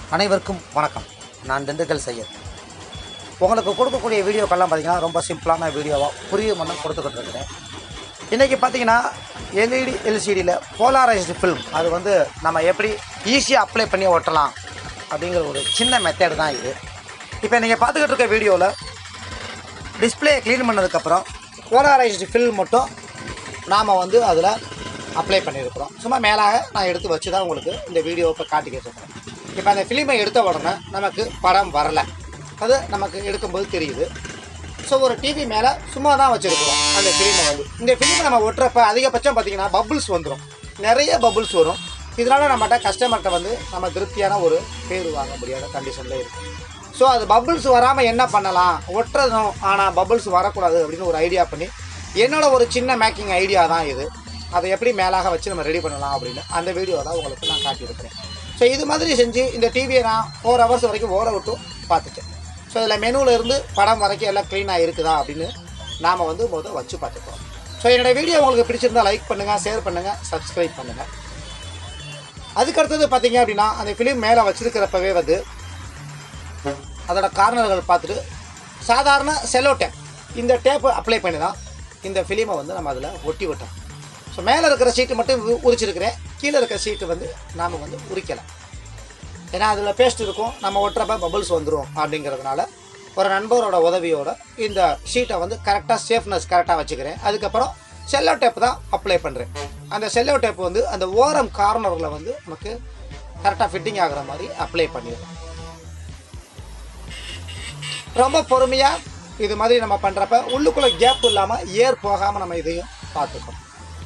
அனைவருக்கும் வணக்கம் நான் திண்டுக்கல் சையத் உங்களுக்கு கொடுக்கக்கூடிய வீடியோக்கெல்லாம் பார்த்தீங்கன்னா ரொம்ப சிம்பிளான வீடியோவாக புரியும் மண்ணம் கொடுத்துக்கிட்டு இருக்கிறேன் இன்றைக்கி பார்த்தீங்கன்னா எல்இடி எல்சிடியில் போலாரைஸ்டு ஃபில்ம் அது வந்து நம்ம எப்படி ஈஸியாக அப்ளை பண்ணி ஒட்டலாம் அப்படிங்கிற ஒரு சின்ன மெத்தேடு தான் இது இப்போ நீங்கள் பார்த்துக்கிட்டு இருக்க வீடியோவில் டிஸ்பிளே க்ளீன் பண்ணதுக்கப்புறம் போலாரைஸ்டு ஃபில்ம் மட்டும் நாம் வந்து அதில் அப்ளை பண்ணியிருக்கிறோம் சும்மா மேலாக நான் எடுத்து வச்சு தான் உங்களுக்கு இந்த வீடியோவை இப்போ காட்டிக்கிட்டு இருக்கேன் இப்போ அந்த ஃபிலிமை எடுத்த உடனே நமக்கு படம் வரலை அது நமக்கு எடுக்கும்போது தெரியுது ஸோ ஒரு டிவி மேலே சும்மா தான் வச்சுருக்கிறோம் அந்த ஃபிலிமை வந்து இந்த ஃபிலிமை நம்ம ஒட்டுறப்ப அதிகபட்சம் பார்த்தீங்கன்னா பபுள்ஸ் வந்துடும் நிறைய பபுள்ஸ் வரும் இதனால் நம்மகிட்ட கஸ்டமர்கிட்ட வந்து நம்ம திருப்தியான ஒரு பேர் வாங்க முடியாத கண்டிஷனில் இருக்கும் ஸோ அது பபுள்ஸ் வராமல் என்ன பண்ணலாம் ஒட்டுறதும் ஆனால் பபுள்ஸ் வரக்கூடாது அப்படின்னு ஒரு ஐடியா பண்ணி என்னோட ஒரு சின்ன மேக்கிங் ஐடியா தான் இது அதை எப்படி மேலாக வச்சு நம்ம ரெடி பண்ணலாம் அப்படின்னு அந்த வீடியோ தான் உங்களுக்கு நான் காட்டியிருக்கிறேன் ஸோ இது மாதிரி செஞ்சு இந்த டிவியை நான் ஃபோர் ஹவர்ஸ் வரைக்கும் ஓட விட்டு பார்த்துட்டேன் ஸோ இதில் மெனுவில் இருந்து படம் வரைக்கும் எல்லாம் க்ளீனாக இருக்குதா அப்படின்னு நாம் வந்து முதல் வச்சு பார்த்துக்குறோம் ஸோ என்னோடய வீடியோ உங்களுக்கு பிடிச்சிருந்தா லைக் பண்ணுங்கள் ஷேர் பண்ணுங்கள் சப்ஸ்கிரைப் பண்ணுங்கள் அதுக்கடுத்தது பார்த்தீங்க அப்படின்னா அந்த ஃபிலிம் மேலே வச்சிருக்கிறப்பவே வந்து அதோட கார்னர்கள் பார்த்துட்டு சாதாரண செலோ டேப் இந்த டேப்பை அப்ளை பண்ணி தான் இந்த ஃபிலிமை வந்து நம்ம அதில் ஒட்டி விட்டோம் ஸோ மேலே இருக்கிற சீட்டு மட்டும் உ- உரிச்சிருக்கிறேன் கீழே இருக்கிற சீட்டு வந்து நாம் வந்து உரிக்கலாம் ஏன்னா அதில் பேஸ்ட் இருக்கும் நம்ம ஒட்டுறப்ப பபிள்ஸ் வந்துடும் அப்படிங்கிறதுனால ஒரு நண்பரோட உதவியோட இந்த ஷீட்டை வந்து கரெக்டாக சேஃப்னஸ் கரெக்டாக வச்சுக்கிறேன் அதுக்கப்புறம் செல்லோ டேப் தான் அப்ளை பண்ணுறேன் அந்த செல்லோ டேப் வந்து அந்த ஓரம் கார்னரில் வந்து நமக்கு கரெக்டாக ஃபிட்டிங் ஆகுற மாதிரி அப்ளை பண்ணிடுறோம் ரொம்ப பொறுமையாக இது மாதிரி நம்ம பண்ணுறப்ப உள்ளுக்குள்ளே கேப் இல்லாமல் ஏர் போகாமல் நம்ம இதையும் பார்த்துக்கணும்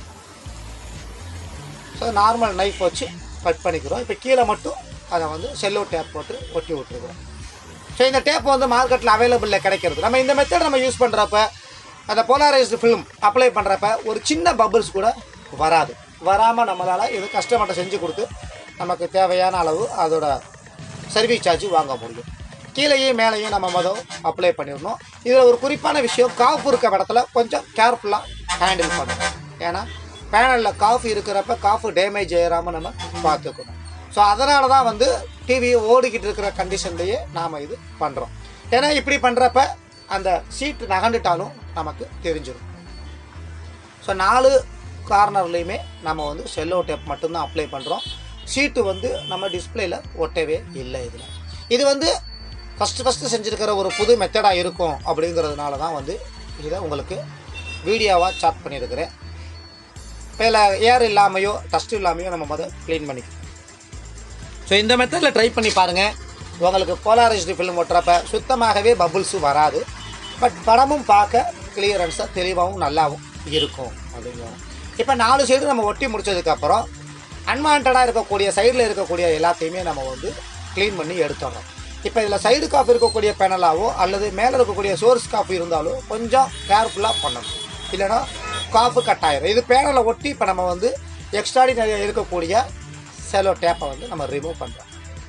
ஸோ நார்மல் நைஃப் வச்சு கட் பண்ணிக்கிறோம் இப்போ கீழே மட்டும் அதை வந்து செல்லோ டேப் போட்டு ஒட்டி விட்டுருக்குறோம் ஸோ இந்த டேப் வந்து மார்க்கெட்டில் அவைலபிளில் கிடைக்கிறது நம்ம இந்த மெத்தட் நம்ம யூஸ் பண்ணுறப்ப அந்த போலாரைஸ்டு ஃபிலிம் அப்ளை பண்ணுறப்ப ஒரு சின்ன பபிள்ஸ் கூட வராது வராமல் நம்மளால் இது கஸ்டமர்கிட்ட செஞ்சு கொடுத்து நமக்கு தேவையான அளவு அதோட சர்வீஸ் சார்ஜ் வாங்க முடியும் கீழேயும் மேலேயும் நம்ம மொதல் அப்ளை பண்ணிடணும் இதில் ஒரு குறிப்பான விஷயம் காஃப் இருக்க இடத்துல கொஞ்சம் கேர்ஃபுல்லாக ஹேண்டில் பண்ணணும் ஏன்னா பேனலில் காஃப் இருக்கிறப்ப காஃப் டேமேஜ் ஆகாமல் நம்ம பார்த்துக்கணும் ஸோ அதனால தான் வந்து டிவி ஓடிக்கிட்டு இருக்கிற கண்டிஷன்லேயே நாம் இது பண்ணுறோம் ஏன்னா இப்படி பண்ணுறப்ப அந்த சீட்டு நகண்டுட்டாலும் நமக்கு தெரிஞ்சிடும் ஸோ நாலு கார்னர்லேயுமே நம்ம வந்து செல்லோ டேப் மட்டும்தான் அப்ளை பண்ணுறோம் ஷீட்டு வந்து நம்ம டிஸ்பிளேல ஒட்டவே இல்லை இதில் இது வந்து ஃபஸ்ட்டு ஃபஸ்ட்டு செஞ்சுருக்கிற ஒரு புது மெத்தடாக இருக்கும் அப்படிங்கிறதுனால தான் வந்து இதை உங்களுக்கு வீடியோவாக சாட் பண்ணியிருக்கிறேன் இப்போ இதில் ஏர் இல்லாமையோ டஸ்ட் இல்லாமையோ நம்ம முதல் க்ளீன் பண்ணிக்கலாம் ஸோ இந்த மெத்தடில் ட்ரை பண்ணி பாருங்கள் உங்களுக்கு போலாரைஸ்டு ஃபிலிம் ஒட்டுறப்ப சுத்தமாகவே பபுள்ஸு வராது பட் படமும் பார்க்க கிளியரன்ஸாக தெளிவாகவும் நல்லாவும் இருக்கும் அப்படிங்கிறோம் இப்போ நாலு சைடு நம்ம ஒட்டி முடிச்சதுக்கப்புறம் அன்வான்டாக இருக்கக்கூடிய சைடில் இருக்கக்கூடிய எல்லாத்தையுமே நம்ம வந்து க்ளீன் பண்ணி எடுத்துடுறோம் இப்போ இதில் சைடு காஃப் இருக்கக்கூடிய பேனலாவோ அல்லது மேலே இருக்கக்கூடிய சோர்ஸ் காஃப் இருந்தாலும் கொஞ்சம் கேர்ஃபுல்லாக பண்ணணும் இல்லைன்னா காஃபு கட் ஆயிரும் இது பேனலை ஒட்டி இப்போ நம்ம வந்து எக்ஸ்ட்ராடினரியாக இருக்கக்கூடிய செலோ டேப்பை வந்து நம்ம ரிமூவ் பண்ணுறோம்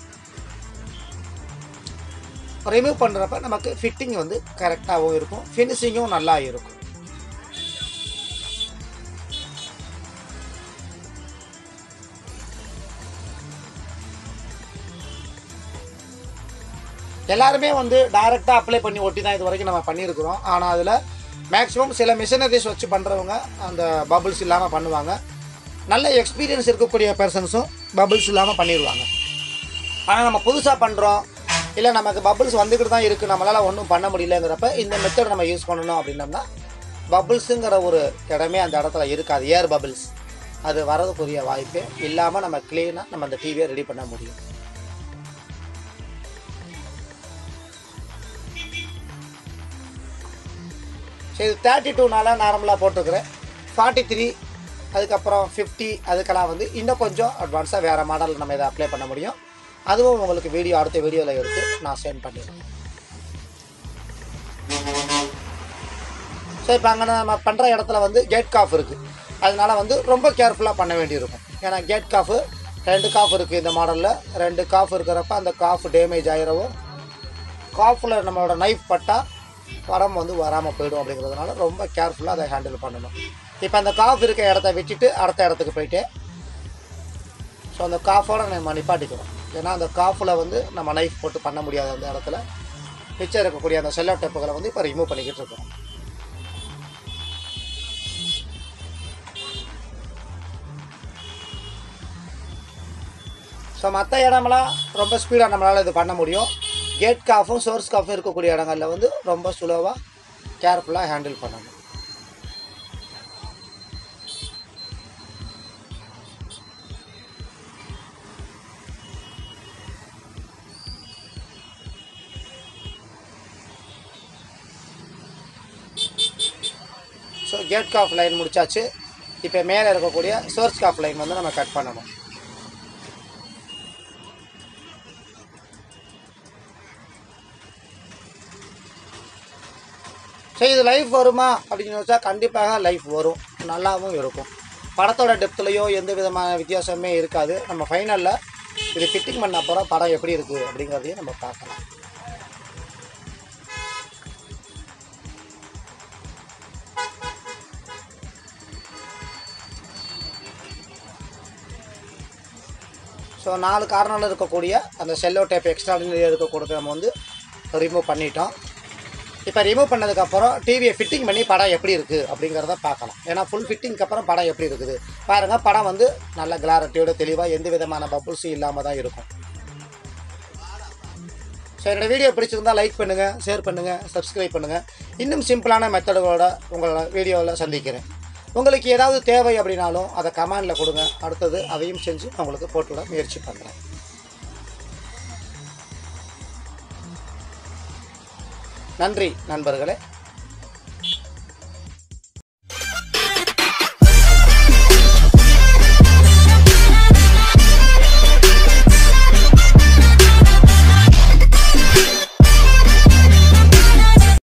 ரிமூவ் பண்ணுறப்ப நமக்கு ஃபிட்டிங் வந்து கரெக்டாகவும் இருக்கும் ஃபினிஷிங்கும் நல்லா இருக்கும் எல்லாருமே வந்து டைரெக்டாக அப்ளை பண்ணி ஒட்டி தான் இது வரைக்கும் நம்ம பண்ணியிருக்கிறோம் ஆனால் அதில் மேக்ஸிமம் சில மிஷினரிஸ் வச்சு பண்ணுறவங்க அந்த பபுள்ஸ் இல்லாமல் பண்ணுவாங்க நல்ல எக்ஸ்பீரியன்ஸ் இருக்கக்கூடிய பர்சன்ஸும் பபுள்ஸ் இல்லாமல் பண்ணிடுவாங்க ஆனால் நம்ம புதுசாக பண்ணுறோம் இல்லை நமக்கு பபுள்ஸ் வந்துக்கிட்டு தான் இருக்குது நம்மளால் ஒன்றும் பண்ண முடியலங்கிறப்ப இந்த மெத்தட் நம்ம யூஸ் பண்ணணும் அப்படின்னம்னா பபுள்ஸுங்கிற ஒரு இடமே அந்த இடத்துல இருக்காது ஏர் பபுள்ஸ் அது வரதுக்குரிய வாய்ப்பே இல்லாமல் நம்ம க்ளீனாக நம்ம அந்த டிவியை ரெடி பண்ண முடியும் சரி தேர்ட்டி டூனால நார்மலாக போட்டிருக்கிறேன் ஃபார்ட்டி த்ரீ அதுக்கப்புறம் ஃபிஃப்டி அதுக்கெல்லாம் வந்து இன்னும் கொஞ்சம் அட்வான்ஸாக வேறு மாடல் நம்ம இதை அப்ளை பண்ண முடியும் அதுவும் உங்களுக்கு வீடியோ அடுத்த வீடியோவில் எடுத்து நான் சென்ட் பண்ணிடுறேன் ஸோ இப்போ அங்கே நம்ம பண்ணுற இடத்துல வந்து கேட் காஃப் இருக்குது அதனால வந்து ரொம்ப கேர்ஃபுல்லாக பண்ண வேண்டியிருக்கும் ஏன்னா கேட் காஃபு ரெண்டு காஃப் இருக்குது இந்த மாடலில் ரெண்டு காஃப் இருக்கிறப்ப அந்த காஃப் டேமேஜ் ஆகிறவும் காஃபில் நம்மளோட நைஃப் பட்டால் படம் வந்து வராமல் போயிடும் அப்படிங்கிறதுனால ரொம்ப கேர்ஃபுல்லாக அதை ஹேண்டில் பண்ணணும் இப்போ அந்த காஃப் இருக்க இடத்த விட்டுட்டு அடுத்த இடத்துக்கு போயிட்டு ஸோ அந்த காஃபோட நம்ம நிப்பாட்டிக்கிறோம் ஏன்னா அந்த காஃபில் வந்து நம்ம நைஃப் போட்டு பண்ண முடியாது அந்த இடத்துல மிச்சம் இருக்கக்கூடிய அந்த செல்லோ டேப்புகளை வந்து இப்போ ரிமூவ் பண்ணிக்கிட்டு இருக்கோம் ஸோ மற்ற இடமெல்லாம் ரொம்ப ஸ்பீடாக நம்மளால் இது பண்ண முடியும் கேட் காஃபும் சோர்ஸ் காஃபும் இருக்கக்கூடிய இடங்களில் வந்து ரொம்ப ஸ்லோவாக கேர்ஃபுல்லாக ஹேண்டில் பண்ணணும் ஸோ கேட் காஃப் லைன் முடிச்சாச்சு இப்போ மேலே இருக்கக்கூடிய சோர்ஸ் காஃப் லைன் வந்து நம்ம கட் பண்ணணும் ஸோ இது லைஃப் வருமா அப்படின்னு வச்சா கண்டிப்பாக லைஃப் வரும் நல்லாவும் இருக்கும் படத்தோட டெப்த்லேயோ எந்த விதமான வித்தியாசமே இருக்காது நம்ம ஃபைனலில் இது ஃபிட்டிங் பண்ண அப்புறம் படம் எப்படி இருக்குது அப்படிங்கிறதையும் நம்ம பார்க்கலாம் ஸோ நாலு கார்னரில் இருக்கக்கூடிய அந்த செல்லோ டேப் எக்ஸ்ட்ராடினரி இருக்கக்கூடியது நம்ம வந்து ரிமூவ் பண்ணிட்டோம் இப்போ ரிமூவ் பண்ணதுக்கப்புறம் டிவியை ஃபிட்டிங் பண்ணி படம் எப்படி இருக்குது அப்படிங்கிறத பார்க்கலாம் ஏன்னா ஃபுல் ஃபிட்டிங்க்கு அப்புறம் படம் எப்படி இருக்குது பாருங்கள் படம் வந்து நல்ல கிளாரிட்டியோட தெளிவாக எந்த விதமான பப்புள்ஸும் இல்லாமல் தான் இருக்கும் ஸோ என்னோடய வீடியோ பிடிச்சிருந்தால் லைக் பண்ணுங்கள் ஷேர் பண்ணுங்கள் சப்ஸ்கிரைப் பண்ணுங்கள் இன்னும் சிம்பிளான மெத்தடுகளோட உங்களை வீடியோவில் சந்திக்கிறேன் உங்களுக்கு ஏதாவது தேவை அப்படின்னாலும் அதை கமெண்டில் கொடுங்க அடுத்தது அதையும் செஞ்சு நான் உங்களுக்கு போட்டுவிட முயற்சி பண்ணுறேன் நன்றி நண்பர்களே